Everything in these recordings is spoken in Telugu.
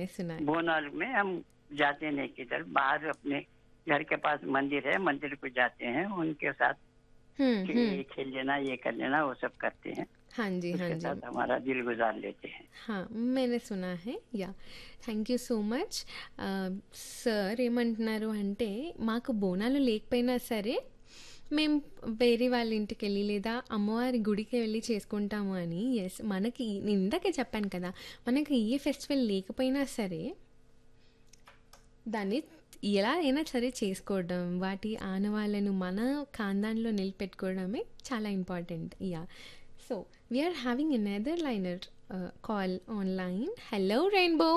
मैंने सुना है बोनाल में हम जाते नहीं किधर बाहर अपने घर के पास मंदिर है मंदिर को जाते हैं उनके साथ हम्म कि हम्म ये खेल लेना ये कर लेना वो सब करते हैं हाँ जी हाँ उसके जी साथ हमारा दिल गुजार लेते हैं हाँ मैंने సునా hey ya thank you so much sir ఏమంటున్నారు అంటే మాకు బోనాలు లేకపోయినా సరే మేము వేరే వాళ్ళ ఇంటికి వెళ్ళి లేదా అమ్మవారి గుడికి వెళ్ళి చేసుకుంటాము అని ఎస్ మనకి నేను ఇందాకే చెప్పాను కదా మనకి ఏ ఫెస్టివల్ లేకపోయినా సరే దాన్ని ఎలా అయినా సరే చేసుకోవడం వాటి ఆనవాళ్ళను మన ఖాందాన్లో నిలబెట్టుకోవడమే చాలా important ya so we're having another liner call online hello rainbow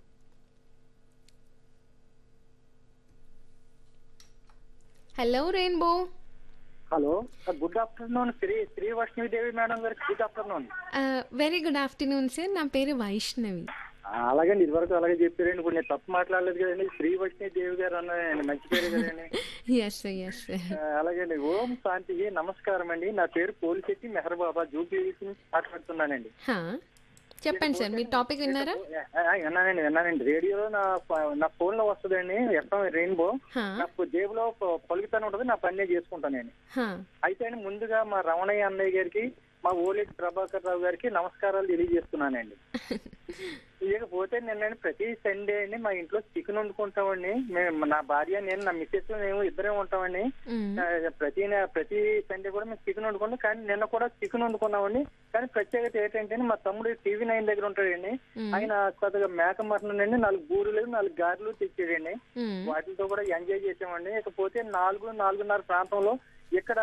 hello rainbow hello good afternoon Shri Shri Vaishnavidevi madam గారికి good afternoon very good afternoon sir నా పేరు వైష్ణవి అలాగండి ఇదివరకు అలాగే చెప్పారండి ఇప్పుడు నేను తప్పు మాట్లాడలేదు కదండి శ్రీ వైష్ణవిదేవి గారు అన్న మంచి పేరు కదండి ఎస్ సార్ ఎస్ సార్ ఆ, అలాగండి ఓం శాంతి నమస్కారం అండి నా పేరు పోలిశెట్టి మెహర్ బాబా జూబ్లీ నుంచి మాట్లాడుతున్నానండి చెప్పండి సార్ మీరు టాపిక్ విన్నారా ఆ, ఆ, విన్నానండి విన్నానండి రేడియోలో నా ఫ- నా ఫోన్ లో వస్తుందండి ఎఫ్ఎం రెయిన్బో హా, నా జేబులో ప- పలుకుతానే ఉంటుంది నా పని నేను చేసుకుంటానండి హా. అయితే అండి ముందుగా మా రమణయ్య అన్నయ్య గారికి మా ఓలేటి ప్రభాకర్ రావు గారికి నమస్కారాలు తెలియజేస్తున్నానండి ఇకపోతే నిన్న ప్రతి సండే అండి మా ఇంట్లో చికెన్ వండుకుంటామండి మేము నా భార్య నేను నా మిస్సెస్ మేము ఇద్దరే ఉంటామండి మ్మ్. ఆ, ప్రతి నె- ప్రతి సండే కూడా మేము చికెన్ వండుకుంటాం కానీ నిన్న కూడా చికెన్ వండుకున్నామండి కానీ ప్రత్యేకత ఏంటంటే మా తమ్ముడు టీవీ నైన్ దగ్గర ఉంటాడండి మ్మ్. ఆయన కొద్దిగా మేక మటన్ అండి నాలుగు బూరెలు నాలుగు గారెలు తెచ్చాడండి మ్మ్. వాటితో కూడా ఎంజాయ్ చేసామండి ఇకపోతే నాలుగు నాలుగున్నర ప్రాంతంలో ఇక్కడ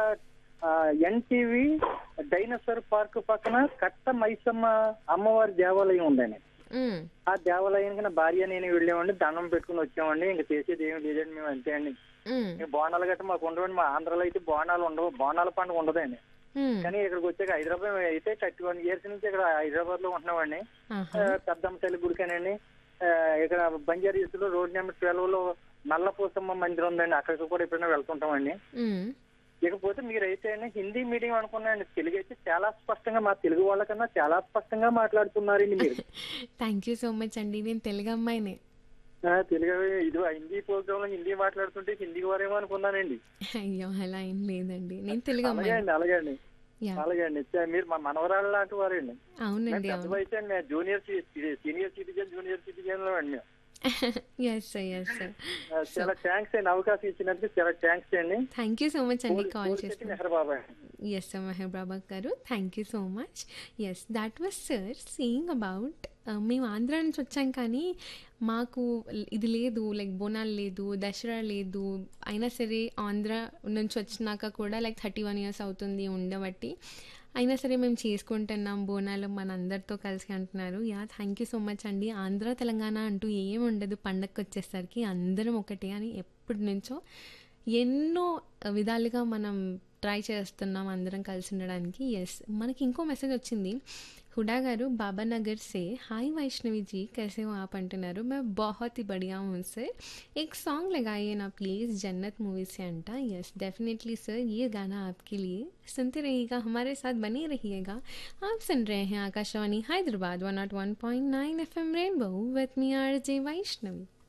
ఎన్టీవీ డైనోసార్ పార్క్ పక్కన కట్ట మైసమ్మ అమ్మవారి దేవాలయం ఉందండి మ్మ్. ఆ దేవాలయానికి నా భార్య నేను వెళ్ళామండి దండం పెట్టుకుని వచ్చామండి ఇంకా చేసేది ఏమి లేదండి మేము అంతే అండి మ్మ్. ఇంకా బోనాలు గట్రా మాకు ఉండవండి మా ఆంధ్రాలో అయితే బోనాలు ఉండవు బోనాల పండుగ ఉండదండి మ్మ్. కానీ ఇక్కడికి వచ్చాక హైదరాబాద్ అయితే థర్టీ వన్ ఇయర్స్ నుంచి ఇక్కడ హైదరాబాద్ లో ఉంటున్నామండి ఆహా. ఆ, పెద్దమ్మ తల్లి గుడికేనండి ఆ, ఇక్కడ బంజారీస్ లో రోడ్ నెంబర్ ట్వెల్వ్ లో నల్లపోసమ్మ మందిరం ఉందండి అక్కడికి కూడా ఎప్పుడైనా వెళ్తుంటామండి మ్మ్. ఇకపోతే మీరైతే అండి హిందీ మీడియం అనుకున్నాండి తెలుగు అయితే చాలా స్పష్టంగా మా తెలుగు వాళ్ళకన్నా చాలా స్పష్టంగా మాట్లాడుతున్నారండి మీరు థ్యాంక్ యూ సో మచ్ అండి నేను తెలుగు అమ్మాయినే ఆ, తెలుగు ఇది హిందీ ప్రోగ్రామ్ లో హిందీ మాట్లాడుతుంటే హిందీ వారేమో అనుకున్నానండి అయ్యో అలా ఏం లేదండి నేను తెలుగు అలాగే అమ్మాయి అండి అలాగే అండి యా అలాగే అండి చ- మీరు మా మనవరాలు లాంటి వారండి అవునండి పెద్ద అవును వయసు అండి junior senior citizen junior citizen లో అండి మేము. ఎస్ సార్ ఎస్ సార్ ఆ, చాలా థ్యాంక్స్ అండి అవకాశం ఇచ్చినందుకు చాలా థ్యాంక్స్ అండి థ్యాంక్ యూ సో మచ్ అండి కాల్ పోలీస్ చేసిన మెహర్ బాబా ఎస్ సార్ మెహర్ బాబా గారు thank you so much yes that was sir seeing about మేము ఆంధ్ర నుంచి వచ్చాం కానీ మాకు ఇది లేదు లైక్ బోనాలు లేదు దసరా లేదు అయినా సరే ఆంధ్ర నుంచి వచ్చినాక కూడా లైక్ థర్టీ వన్ ఇయర్స్ అవుతుంది ఉండబట్టి అయినా సరే మేము చేసుకుంటున్నాం బోనాలు మన అందరితో కలిసి అంటున్నారు yeah thank you so much అండి ఆంధ్ర తెలంగాణ అంటూ ఏం ఉండదు పండగకి వచ్చేసరికి అందరం ఒకటే అని ఎప్పటి నుంచో ఎన్నో విధాలుగా మనం ట్రై చేస్తున్నాం అందరం కలిసి ఉండడానికి ఎస్ మనకి ఇంకో మెసేజ్ వచ్చింది హుడా గారు బాబా నగర్ से हाय वैष्णवी जी कैसे हो आप अंటున్నారు मैं बहुत ही बढ़िया हूँ सर एक सॉन्ग लगाइए ना प्लीज़ जन्नत मूवी से अंटा यस डेफिनेटली सर ये गाना आपके लिए सुनते रहिएगा हमारे साथ बने रहिएगा आप सुन रहे हैं Akashvani Hyderabad 101.9 FM rainbow with me R J Vaishnavi